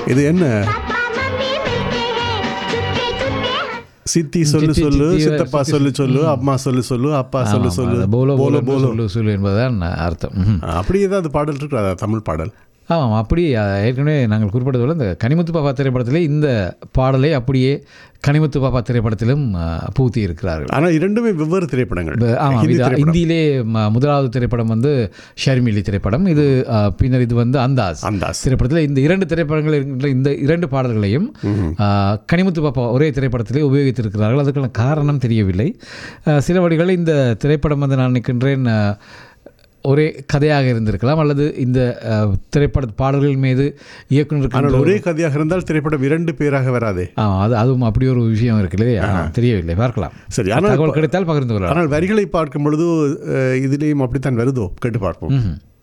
இது என்ன papa mummy मिलते हैं चुपके चुपके சித்தி சொல்லு சித்தி, சொல்லு சித்தி, சித்தப்பா சித்தி, சொல்லு சொல்லு அம்மா சொல்லு சொல்லு அப்பா சொல்லு ஆமாம், சொல்லு அது போலோ போலோ போலோ போலோ சொல்லு சொல்லு என்பதுதான் அர்த்தம் ம்ஹும். அப்படி ஏதாவது பாடல் இருக்கு அதான் தமிழ் பாடல் ஆமாம் அப்படி அஹ், ஏற்கனவே நாங்கள் குறிப்பிட்டது போல இந்த கனிமுத்து பாப்பா திரைப்படத்திலே இந்த பாடலை அப்படியே கனிமுத்து பாப்பா திரைப்படத்திலும் அஹ், புகுத்தி இருக்கிறார்கள் ஆனா இரண்டுமே வெவ்வேறு திரைப்படங்கள் இப்ப, ஆமாம் ஹிந்தி இது திரைப்படம். இந்தியிலே ம- முதலாவது திரைப்படம் வந்து ஷர்மிலி திரைப்படம் இது அஹ், பின்னர் இது வந்து அந்தாஸ் அந்தாஸ் திரைப்படத்தில் இந்த இரண்டு திரைப்படங்கள் இருக்கின்ற இந்த இரண்டு பாடல்களையும் அஹ், கனிமுத்து பாப்பா ஒரே திரைப்படத்திலே உபயோகித்திருக்கிறார்கள் அதுக்கான காரணம் தெரியவில்லை அஹ், சில வழிகளில் இந்த திரைப்படம் வந்து நான் நினைக்கின்றேன் அஹ், ஒரே கதையாக இருந்திருக்கலாம் அல்லது இந்த அஹ், திரைப்பட பாடல்கள் மீது இயக்குனருக்கு ஆனால் ஒரே கதையாக இருந்தால் திரைப்படம் இரண்டு பேராக வராதே ஆமாம் அது அதுவும் அப்படி ஒரு விஷயம் இருக்கு இல்லையா தெரியவில்லை பார்க்கலாம் சரி ஆனால் தகவல் கிடைத்தால் பகிர்ந்து கொள்ளலாம் ஆனால் வரிகளை பார்க்கும் பொழுது அஹ், இதிலேயும் அப்படித்தான் வருதோ கேட்டு பார்ப்போம் ம்ஹும்.